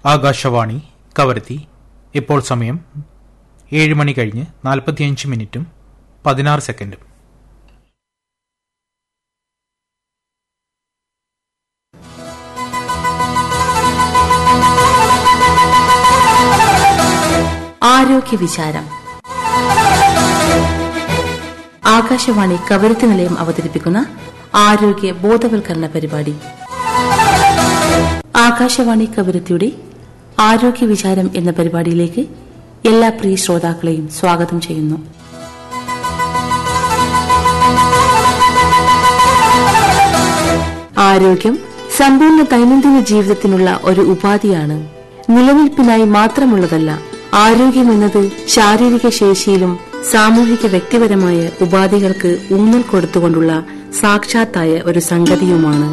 ആകാശവാണി കവരത്തി ഇപ്പോൾ സമയം ഏഴ് മണി കഴിഞ്ഞ് നാൽപ്പത്തിയഞ്ച് മിനിറ്റും പതിനാറ് സെക്കൻഡും ആരോഗ്യ വിചാരം ആകാശവാണി കവരത്തി നിലയം അവതരിപ്പിക്കുന്ന ആരോഗ്യ ബോധവൽക്കരണ പരിപാടി ആകാശവാണി കവരത്തിയുടെ ആരോഗ്യ വിചാരം എന്ന പരിപാടിയിലേക്ക് എല്ലാ പ്രിയ ശ്രോതാക്കളെയും സ്വാഗതം ചെയ്യുന്നു ആരോഗ്യം സമ്പൂർണ്ണ ദൈനംദിന ജീവിതത്തിനുള്ള ഒരു ഉപാധിയാണ് നിലനിൽപ്പിനായി മാത്രമുള്ളതല്ല ആരോഗ്യമെന്നത് ശാരീരിക ശേഷിയിലും സാമൂഹിക വ്യക്തിപരമായ ഉപാധികൾക്ക് ഊന്നൽ കൊടുത്തുകൊണ്ടുള്ള സാക്ഷാത്തായ ഒരു സംഗതിയുമാണ്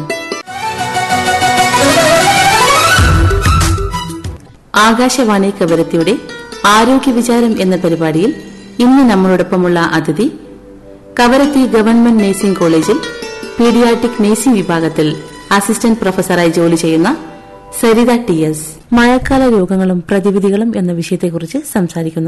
ആകാശവാണി കവരത്തിയുടെ ആരോഗ്യ വിചാരം എന്ന പരിപാടിയിൽ ഇന്ന് നമ്മളോടൊപ്പമുള്ള അതിഥി കവരത്തി ഗവൺമെന്റ് നഴ്സിംഗ് കോളേജിൽ പീഡിയാട്രിക് നഴ്സിംഗ് വിഭാഗത്തിൽ അസിസ്റ്റന്റ് പ്രൊഫസറായി ജോലി ചെയ്യുന്ന സരിത ടി എസ് മഴക്കാല രോഗങ്ങളും പ്രതിവിധികളും എന്ന വിഷയത്തെക്കുറിച്ച് സംസാരിക്കുന്നു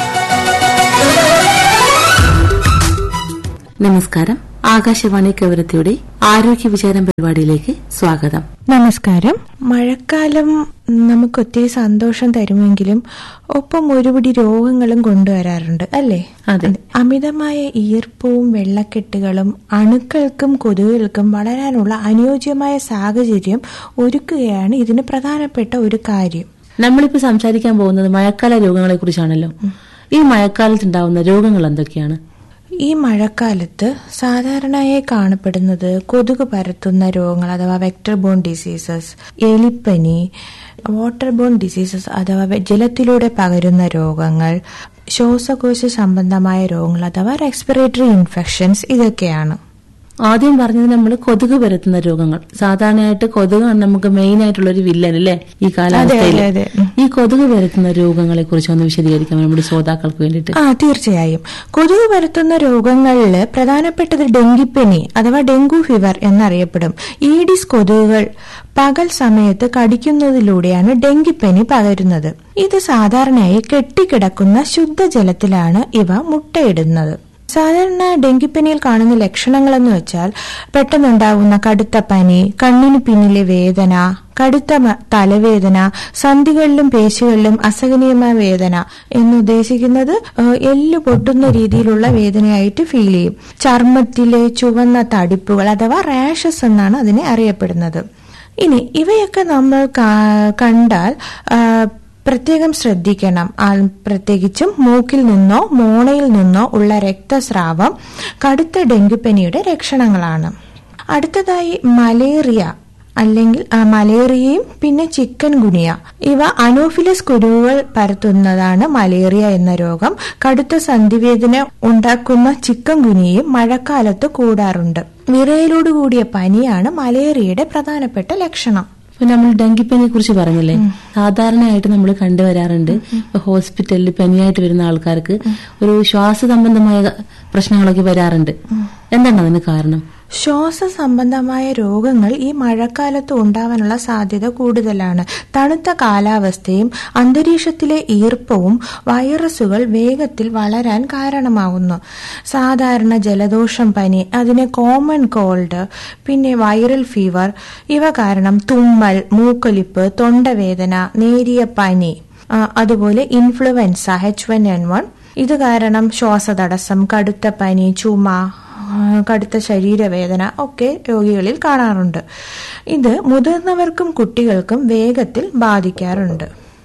നമസ്കാരം ആകാശവാണി കവരത്തിയുടെ ആരോഗ്യ വിചാരം പരിപാടിയിലേക്ക് സ്വാഗതം നമസ്കാരം മഴക്കാലം നമുക്ക് ഒത്തിരി സന്തോഷം തരുമെങ്കിലും ഒപ്പം ഒരുപിടി രോഗങ്ങളും കൊണ്ടുവരാറുണ്ട് അല്ലേ അതെ. അമിതമായ ഈർപ്പവും വെള്ളക്കെട്ടുകളും അണുക്കൾക്കും കൊതുകുകൾക്കും വളരാനുള്ള അനുയോജ്യമായ സാഹചര്യം ഒരുക്കുകയാണ് ഇതിന് പ്രധാനപ്പെട്ട ഒരു കാര്യം നമ്മളിപ്പോ സംസാരിക്കാൻ പോകുന്നത് മഴക്കാല രോഗങ്ങളെ കുറിച്ചാണല്ലോ ഈ മഴക്കാലത്തുണ്ടാവുന്ന രോഗങ്ങൾ എന്തൊക്കെയാണ് ഈ മഴക്കാലത്ത് സാധാരണയായി കാണപ്പെടുന്നത് കൊതുക് പരത്തുന്ന രോഗങ്ങൾ അഥവാ വെക്ടർ ബോൺ ഡിസീസസ് എലിപ്പനി വാട്ടർ ബോൺ ഡിസീസസ് അഥവാ വെ- ജലത്തിലൂടെ പകരുന്ന രോഗങ്ങൾ ശ്വാസകോശ സംബന്ധമായ രോഗങ്ങൾ അഥവാ റെസ്പിറേറ്ററി ഇൻഫെക്ഷൻസ് ഇതൊക്കെയാണ് ആദ്യം പറഞ്ഞത് നമ്മൾ കൊതുക് പരത്തുന്ന രോഗങ്ങൾ സാധാരണയായിട്ട് കൊതുകാണ് നമുക്ക് മെയിൻ ആയിട്ടുള്ള ഒരു വില്ലൻ അല്ലേ ഈ കാലാവസ്ഥയിൽ അതെ, അതെ. ഈ കൊതുക് പരത്തുന്ന രോഗങ്ങളെ കുറിച്ച് ഒന്ന് വിശദീകരിക്കാം നമ്മുടെ ശ്രോതാക്കൾക്ക് വേണ്ടിയിട്ട് ആ തീർച്ചയായും കൊതുക് പരത്തുന്ന രോഗങ്ങളിൽ പ്രധാനപ്പെട്ടത് ഡെങ്കിപ്പനി അഥവാ ഡെങ്കു ഫീവർ എന്നറിയപ്പെടും ഈഡിസ് കൊതുകുകൾ പകൽ സമയത്ത് കടിക്കുന്നതിലൂടെയാണ് ഡെങ്കിപ്പനി പകരുന്നത് ഇത് സാധാരണയായി കെട്ടിക്കിടക്കുന്ന ശുദ്ധജലത്തിലാണ് ഇവ മുട്ടയിടുന്നത് സാധാരണ ഡെങ്കിപ്പനിയിൽ കാണുന്ന ലക്ഷണങ്ങളെന്ന് വെച്ചാൽ പെട്ടെന്നുണ്ടാകുന്ന കടുത്ത പനി കണ്ണിന് പിന്നിലെ വേദന കടുത്ത മ- തലവേദന സന്ധികളിലും പേശികളിലും അസഹനീയമായ വേദന എന്നുദ്ദേശിക്കുന്നത് ഏഹ്, എല്ല് പൊട്ടുന്ന രീതിയിലുള്ള വേദനയായിട്ട് ഫീൽ ചെയ്യും ചർമ്മത്തിലെ ചുവന്ന തടിപ്പുകൾ അഥവാ റാഷസ് എന്നാണ് അതിനെ അറിയപ്പെടുന്നത് ഇനി ഇവയൊക്കെ നമ്മൾ കാ- കണ്ടാൽ ആ, പ്രത്യേകം ശ്രദ്ധിക്കണം ആ, പ്രത്യേകിച്ചും മൂക്കിൽ നിന്നോ മോണയിൽ നിന്നോ ഉള്ള രക്തസ്രാവം കടുത്ത ഡെങ്കിപ്പനിയുടെ ലക്ഷണങ്ങളാണ് അടുത്തതായി മലേറിയ അല്ലെങ്കിൽ ആ, മലേറിയയും പിന്നെ ചിക്കൻ ഗുനിയ ഇവ അനോഫിലസ് കുരുവുകൾ പരത്തുന്നതാണ് മലേറിയ എന്ന രോഗം കടുത്ത സന്ധിവേദന ഉണ്ടാക്കുന്ന ചിക്കൻ ഗുനിയയും മഴക്കാലത്ത് കൂടാറുണ്ട് വിറയലോട് കൂടിയ പനിയാണ് മലേറിയയുടെ പ്രധാനപ്പെട്ട ലക്ഷണം ഇപ്പൊ നമ്മൾ ഡെങ്കിപ്പനിയെ കുറിച്ച് പറഞ്ഞില്ലേ സാധാരണയായിട്ട് നമ്മൾ കണ്ടുവരാറുണ്ട് ഇപ്പൊ ഹോസ്പിറ്റലിൽ പനിയായിട്ട് വരുന്ന ആൾക്കാർക്ക് ഒരു ശ്വാസ സംബന്ധമായ പ്രശ്നങ്ങളൊക്കെ വരാറുണ്ട് എന്താണ് അതിന് കാരണം ശ്വാസ സംബന്ധമായ രോഗങ്ങൾ ഈ മഴക്കാലത്ത് ഉണ്ടാവാനുള്ള സാധ്യത കൂടുതലാണ് തണുത്ത കാലാവസ്ഥയും അന്തരീക്ഷത്തിലെ ഈർപ്പവും വൈറസുകൾ വേഗത്തിൽ വളരാൻ കാരണമാകുന്നു സാധാരണ ജലദോഷം പനി അതിന് കോമൺ കോൾഡ് പിന്നെ വൈറൽ ഫീവർ ഇവ കാരണം തുമ്മൽ മൂക്കൊലിപ്പ് തൊണ്ടവേദന നേരിയ പനി ആ, അതുപോലെ influenza H one N one ഇത് കാരണം ശ്വാസതടസ്സം കടുത്ത പനി ചുമ ആ, കടുത്ത ശരീരവേദന ഒക്കെ രോഗികളിൽ കാണാറുണ്ട് ഇത് മുതിർന്നവർക്കും കുട്ടികൾക്കും വേഗത്തിൽ ബാധിക്കാറുണ്ട്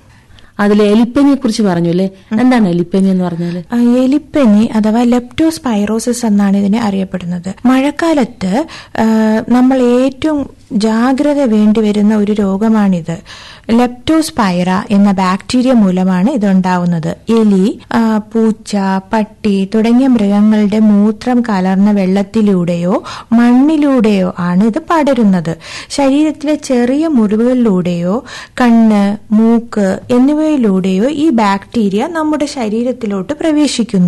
അതിൽ എലിപ്പനിയെ കുറിച്ച് പറഞ്ഞു അല്ലേ എന്താണ് എലിപ്പനി എന്ന് പറഞ്ഞാല് ആ, എലിപ്പനി അഥവാ ലെപ്റ്റോസ്പൈറോസിസ് എന്നാണ് ഇതിനെ അറിയപ്പെടുന്നത് മഴക്കാലത്ത് ആ, നമ്മൾ ഏറ്റവും ജാഗ്രത വേണ്ടിവരുന്ന ഒരു രോഗമാണിത് ലെപ്റ്റോസ്പൈറ എന്ന ബാക്ടീരിയ മൂലമാണ് ഇതുണ്ടാവുന്നത് എലി ആ, പൂച്ച പട്ടി തുടങ്ങിയ മൃഗങ്ങളുടെ മൂത്രം കലർന്ന വെള്ളത്തിലൂടെയോ മണ്ണിലൂടെയോ ആണ് ഇത് പടരുന്നത് ശരീരത്തിലെ ചെറിയ മുറിവുകളിലൂടെയോ കണ്ണ് മൂക്ക് എന്നിവയിലൂടെയോ ഈ ബാക്ടീരിയ നമ്മുടെ ശരീരത്തിലോട്ട് പ്രവേശിക്കുന്നു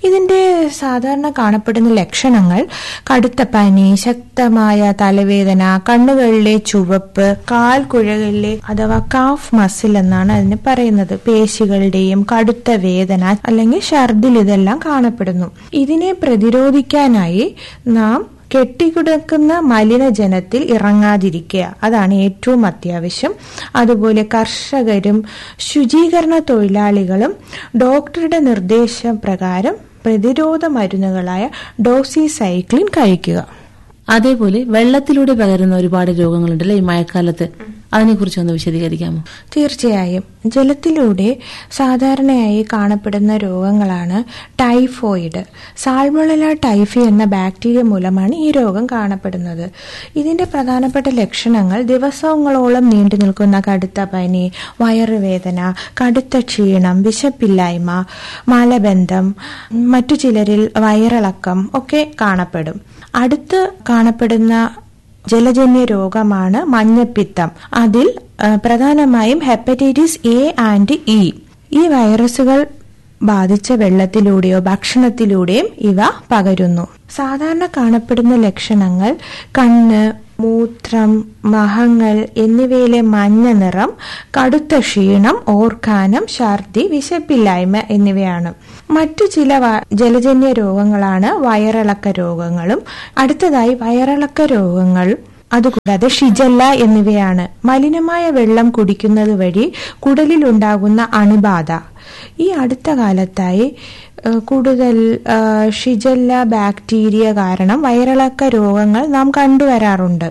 ഇതിന്റെ സാധാരണ കാണപ്പെടുന്ന ലക്ഷണങ്ങൾ കടുത്ത പനി ശക്തമായ തലവേദന കണ്ണുകളിലെ ചുവപ്പ് കാൽ കുഴകളിലെ അഥവാ കാഫ് മസിൽ എന്നാണ് അതിന് പറയുന്നത് പേശികളുടെയും കടുത്ത വേദന അല്ലെങ്കിൽ ഛർദിൽ ഇതെല്ലാം കാണപ്പെടുന്നു ഇതിനെ പ്രതിരോധിക്കാനായി നാം കെട്ടിക്കിടക്കുന്ന മലിനജനത്തിൽ ഇറങ്ങാതിരിക്കുക അതാണ് ഏറ്റവും അത്യാവശ്യം അതുപോലെ കർഷകരും ശുചീകരണ തൊഴിലാളികളും ഡോക്ടറുടെ നിർദ്ദേശപ്രകാരം പ്രതിരോധ മരുന്നുകളായ ഡോസിസൈക്ലിൻ കഴിക്കുക അതേപോലെ വെള്ളത്തിലൂടെ പകരുന്ന ഒരുപാട് രോഗങ്ങളുണ്ടല്ലേ ഈ മഴക്കാലത്ത് അതിനെക്കുറിച്ച് ഒന്ന് വിശദീകരിക്കാമോ തീർച്ചയായും ജലത്തിലൂടെ സാധാരണയായി കാണപ്പെടുന്ന രോഗങ്ങളാണ് ടൈഫോയിഡ് സാൾമൊളല ടൈഫി എന്ന ബാക്ടീരിയ മൂലമാണ് ഈ രോഗം കാണപ്പെടുന്നത് ഇതിന്റെ പ്രധാനപ്പെട്ട ലക്ഷണങ്ങൾ ദിവസങ്ങളോളം നീണ്ടു നിൽക്കുന്ന കടുത്ത പനി വയറുവേദന കടുത്ത ക്ഷീണം വിശപ്പില്ലായ്മ മലബന്ധം മറ്റു ചിലരിൽ വയറിളക്കം ഒക്കെ കാണപ്പെടും അടുത്ത് കാണപ്പെടുന്ന ജലജന്യ രോഗമാണ് മഞ്ഞപ്പിത്തം അതിൽ ആ, പ്രധാനമായും ഹെപ്പറ്റൈറ്റിസ് എ ആൻഡ് ഇ ഈ വൈറസുകൾ ബാധിച്ച വെള്ളത്തിലൂടെയോ ഭക്ഷണത്തിലൂടെയും ഇവ പകരുന്നു സാധാരണ കാണപ്പെടുന്ന ലക്ഷണങ്ങൾ കണ്ണ് മൂത്രം മഹങ്ങൾ എന്നിവയിലെ മഞ്ഞ നിറം കടുത്ത ക്ഷീണം ഓർക്കാനം ഛർദി വിശപ്പില്ലായ്മ എന്നിവയാണ് മറ്റു ചില വ- ജലജന്യ രോഗങ്ങളാണ് വയറിളക്ക രോഗങ്ങളും അടുത്തതായി വയറിളക്ക രോഗങ്ങൾ അതുകൂടാതെ ഷിജല്ല എന്നിവയാണ് മലിനമായ വെള്ളം കുടിക്കുന്നത് വഴി കുടലിലുണ്ടാകുന്ന അണുബാധ ഈ അടുത്ത കാലത്തായി ഏഹ്, കൂടുതൽ ഏഹ്, ഷിജല്ല ബാക്ടീരിയ കാരണം വയറിളക്ക രോഗങ്ങൾ നാം കണ്ടുവരാറുണ്ട്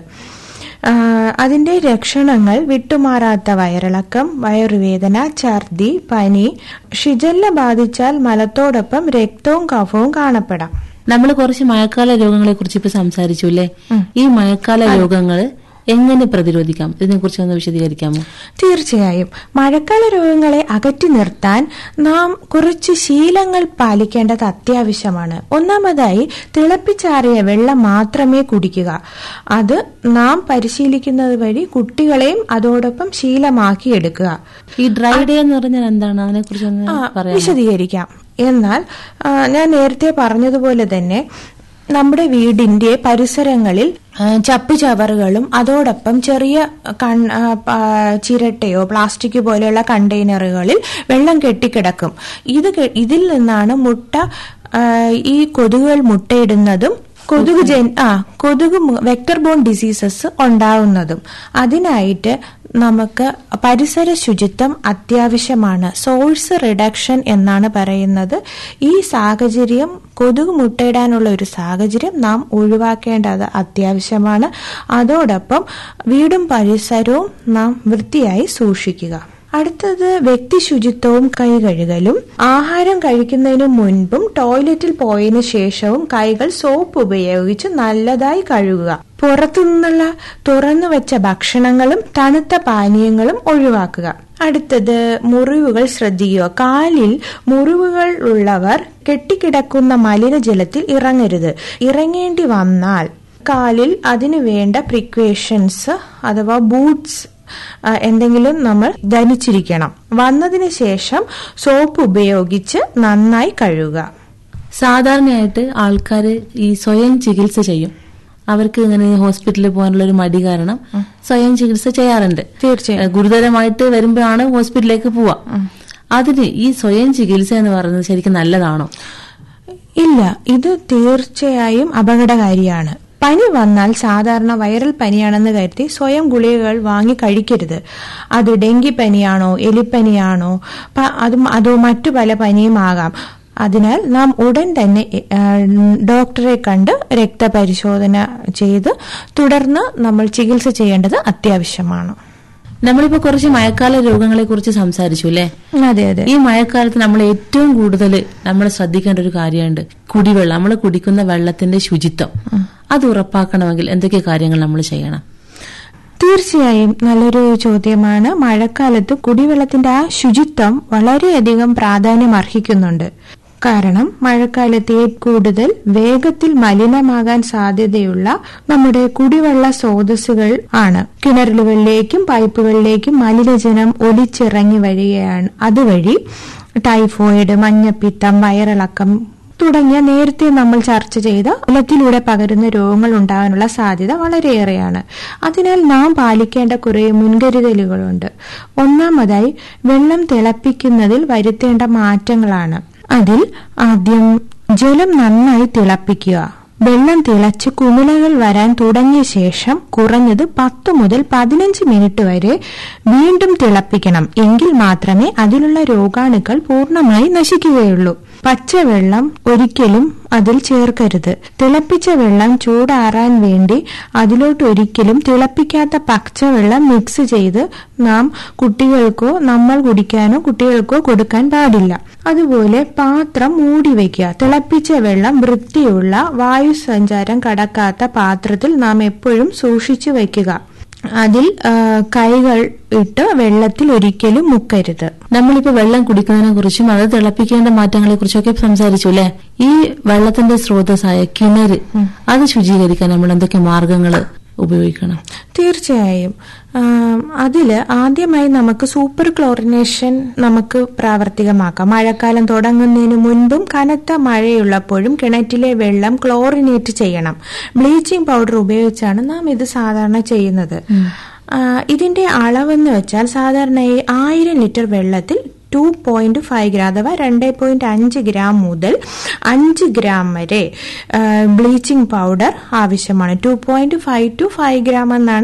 ആഹ്, അതിന്റെ ലക്ഷണങ്ങൾ വിട്ടുമാറാത്ത വയറിളക്കം വയറുവേദന ഛർദി പനി ഷിജല്ല ബാധിച്ചാൽ മലത്തോടൊപ്പം രക്തവും കഫവും കാണപ്പെടാം നമ്മൾ കുറച്ച് മഴക്കാല രോഗങ്ങളെ കുറിച്ച് ഇപ്പൊ സംസാരിച്ചു അല്ലേ ഈ മഴക്കാല രോഗങ്ങൾ എങ്ങനെ പ്രതിരോധിക്കാം ഇതിനെക്കുറിച്ച് ഒന്ന് വിശദീകരിക്കാമോ തീർച്ചയായും മഴക്കാല രോഗങ്ങളെ അകറ്റി നിർത്താൻ നാം കുറച്ച് ശീലങ്ങൾ പാലിക്കേണ്ടത് അത്യാവശ്യമാണ് ഒന്നാമതായി തിളപ്പിച്ചാറിയ വെള്ളം മാത്രമേ കുടിക്കുക അത് നാം പരിശീലിക്കുന്നത് വഴി കുട്ടികളെയും അതോടൊപ്പം ശീലമാക്കിയെടുക്കുക ഈ ഡ്രൈ ഡേ എന്ന് പറഞ്ഞാൽ എന്താണ് അതിനെക്കുറിച്ച് ഒന്ന് ആ, പറയാം വിശദീകരിക്കാം എന്നാൽ ആ, ഞാൻ നേരത്തെ പറഞ്ഞതുപോലെ തന്നെ നമ്മുടെ വീടിന്റെ പരിസരങ്ങളിൽ ആ, ചപ്പുചവറുകളും അതോടൊപ്പം ചെറിയ കൺ- ആ, പ- ചിരട്ടയോ പ്ലാസ്റ്റിക് പോലെയുള്ള കണ്ടെയ്നറുകളിൽ വെള്ളം കെട്ടിക്കിടക്കും ഇത് കെ- ഇതിൽ നിന്നാണ് മുട്ട ആ, ഈ കൊതുകുകൾ മുട്ടയിടുന്നതും കൊതുക് ജൻ ആ കൊതുക് വെക്ടർ ബോൺ ഡിസീസസ് ഉണ്ടാവുന്നതും അതിനായിട്ട് നമുക്ക് പരിസര ശുചിത്വം അത്യാവശ്യമാണ് സോഴ്സ് റിഡക്ഷൻ എന്നാണ് പറയുന്നത് ഈ സാഹചര്യം കൊതുക് മുട്ടയിടാനുള്ള ഒരു സാഹചര്യം നാം ഒഴിവാക്കേണ്ടത് അത്യാവശ്യമാണ് അതോടൊപ്പം വീടും പരിസരവും നാം വൃത്തിയായി സൂക്ഷിക്കുക അടുത്തത് വ്യക്തി ശുചിത്വവും കൈ കഴുകലും ആഹാരം കഴിക്കുന്നതിന് മുൻപും ടോയ്ലറ്റിൽ പോയതിനു ശേഷവും കൈകൾ സോപ്പ് ഉപയോഗിച്ച് നല്ലതായി കഴുകുക പുറത്തുനിന്നുള്ള തുറന്നു വെച്ച ഭക്ഷണങ്ങളും തണുത്ത പാനീയങ്ങളും ഒഴിവാക്കുക അടുത്തത് മുറിവുകൾ ശ്രദ്ധിക്കുക കാലിൽ മുറിവുകൾ ഉള്ളവർ കെട്ടിക്കിടക്കുന്ന മലിനജലത്തിൽ ഇറങ്ങരുത് ഇറങ്ങേണ്ടി വന്നാൽ കാലിൽ അതിനു വേണ്ട പ്രിക്വേഷൻസ് അഥവാ ബൂട്ട്സ് ആ, എന്തെങ്കിലും നമ്മൾ ധരിച്ചിരിക്കണം വന്നതിന് ശേഷം സോപ്പ് ഉപയോഗിച്ച് നന്നായി കഴുകുക സാധാരണയായിട്ട് ആൾക്കാർ ഈ സ്വയം ചികിത്സ ചെയ്യും അവർക്ക് ഇങ്ങനെ ഹോസ്പിറ്റലിൽ പോകാനുള്ള ഒരു മടി കാരണം സ്വയം ചികിത്സ ചെയ്യാറുണ്ട് തീർച്ചയായും ഏഹ് ഗുരുതരമായിട്ട് വരുമ്പോഴാണ് ഹോസ്പിറ്റലിലേക്ക് പോവാ അതിന് ഈ സ്വയം ചികിത്സ എന്ന് പറയുന്നത് ശരിക്കും നല്ലതാണോ ഇല്ല ഇത് തീർച്ചയായും അപകടകാരിയാണ് പനി വന്നാൽ സാധാരണ വൈറൽ പനിയാണെന്ന് കരുതി സ്വയം ഗുളികകൾ വാങ്ങി കഴിക്കരുത് അത് ഡെങ്കി പനിയാണോ എലിപ്പനിയാണോ പ- അതും അതോ മറ്റു പല പനിയും ആകാം അതിനാൽ നാം ഉടൻ തന്നെ ആ, ഡോക്ടറെ കണ്ട് രക്തപരിശോധന ചെയ്ത് തുടർന്ന് നമ്മൾ ചികിത്സ ചെയ്യേണ്ടത് അത്യാവശ്യമാണ് നമ്മളിപ്പോ കുറച്ച് മഴക്കാല രോഗങ്ങളെ കുറിച്ച് സംസാരിച്ചു അല്ലേ അതെ അതെ ഈ മഴക്കാലത്ത് നമ്മൾ ഏറ്റവും കൂടുതൽ നമ്മൾ ശ്രദ്ധിക്കേണ്ട ഒരു കാര്യമുണ്ട് കുടിവെള്ളം നമ്മൾ കുടിക്കുന്ന വെള്ളത്തിന്റെ ശുചിത്വം അത് ഉറപ്പാക്കണമെങ്കിൽ എന്തൊക്കെ കാര്യങ്ങൾ നമ്മൾ ചെയ്യണം തീർച്ചയായും നല്ലൊരു ചോദ്യമാണ് മഴക്കാലത്ത് കുടിവെള്ളത്തിന്റെ ആ ശുചിത്വം വളരെയധികം പ്രാധാന്യം അർഹിക്കുന്നുണ്ട് കാരണം മഴക്കാലത്ത് ഏറ്റവും കൂടുതൽ വേഗത്തിൽ മലിനമാകാൻ സാധ്യതയുള്ള നമ്മുടെ കുടിവെള്ള സ്രോതസ്സുകൾ ആണ് കിണറുകളിലേക്കും പൈപ്പുകളിലേക്കും മലിനജലം ഒലിച്ചിറങ്ങി വരികയാണ് അതുവഴി ടൈഫോയിഡ് മഞ്ഞപ്പിത്തം വയറിളക്കം തുടങ്ങിയ നേരത്തെ നമ്മൾ ചർച്ച ചെയ്ത ജലത്തിലൂടെ പകരുന്ന രോഗങ്ങൾ ഉണ്ടാകാനുള്ള സാധ്യത വളരെയേറെയാണ് അതിനാൽ നാം പാലിക്കേണ്ട കുറെ മുൻകരുതലുകളുണ്ട് ഒന്നാമതായി വെള്ളം തിളപ്പിക്കുന്നതിൽ വരുത്തേണ്ട മാറ്റങ്ങളാണ് അതിൽ ആദ്യം ജലം നന്നായി തിളപ്പിക്കുക വെള്ളം തിളച്ച് കുമിളകൾ വരാൻ തുടങ്ങിയ ശേഷം കുറഞ്ഞത് പത്ത് മുതൽ പതിനഞ്ച് മിനിറ്റ് വരെ വീണ്ടും തിളപ്പിക്കണം എങ്കിൽ മാത്രമേ അതിലുള്ള രോഗാണുക്കൾ പൂർണ്ണമായി നശിക്കുകയുള്ളൂ പച്ചവെള്ളം ഒരിക്കലും അതിൽ ചേർക്കരുത് തിളപ്പിച്ച വെള്ളം ചൂടാറാൻ വേണ്ടി അതിലോട്ട് ഒരിക്കലും തിളപ്പിക്കാത്ത പച്ചവെള്ളം മിക്സ് ചെയ്ത് നാം കുട്ടികൾക്കോ നമ്മൾ കുടിക്കാനോ കുട്ടികൾക്കോ കൊടുക്കാൻ പാടില്ല അതുപോലെ പാത്രം മൂടി വയ്ക്കുക തിളപ്പിച്ച വെള്ളം വൃത്തിയുള്ള വായു സഞ്ചാരം കടക്കാത്ത പാത്രത്തിൽ നാം എപ്പോഴും സൂക്ഷിച്ചു വയ്ക്കുക അതിൽ ആ, കൈകൾ ഇട്ട് വെള്ളത്തിൽ ഒരിക്കലും മുക്കരുത് നമ്മളിപ്പോ വെള്ളം കുടിക്കുന്നതിനെ കുറിച്ചും അത് തിളപ്പിക്കേണ്ട മാറ്റങ്ങളെ കുറിച്ചൊക്കെ സംസാരിച്ചു അല്ലെ ഈ വെള്ളത്തിന്റെ സ്രോതസ്സായ കിണറ് അത് ശുചീകരിക്കാൻ നമ്മൾ എന്തൊക്കെ മാർഗങ്ങൾ ഉപയോഗിക്കണം തീർച്ചയായും ആം, അതില് ആദ്യമായി നമുക്ക് സൂപ്പർ ക്ലോറിനേഷൻ നമുക്ക് പ്രാവർത്തികമാക്കാം മഴക്കാലം തുടങ്ങുന്നതിന് മുൻപും കനത്ത മഴയുള്ളപ്പോഴും കിണറ്റിലെ വെള്ളം ക്ലോറിനേറ്റ് ചെയ്യണം ബ്ലീച്ചിങ് പൗഡർ ഉപയോഗിച്ചാണ് നാം ഇത് സാധാരണ ചെയ്യുന്നത് ആ, ഇതിന്റെ അളവെന്ന് വെച്ചാൽ സാധാരണയായി ആയിരം ലിറ്റർ വെള്ളത്തിൽ ടു പോയിന്റ് ഫൈവ് ഗ്രാം അഥവാ രണ്ട് പോയിന്റ് അഞ്ച് ഗ്രാം മുതൽ അഞ്ച് ഗ്രാം വരെ ബ്ലീച്ചിങ് പൗഡർ ആവശ്യമാണ് two point five two five gram എന്നാണ്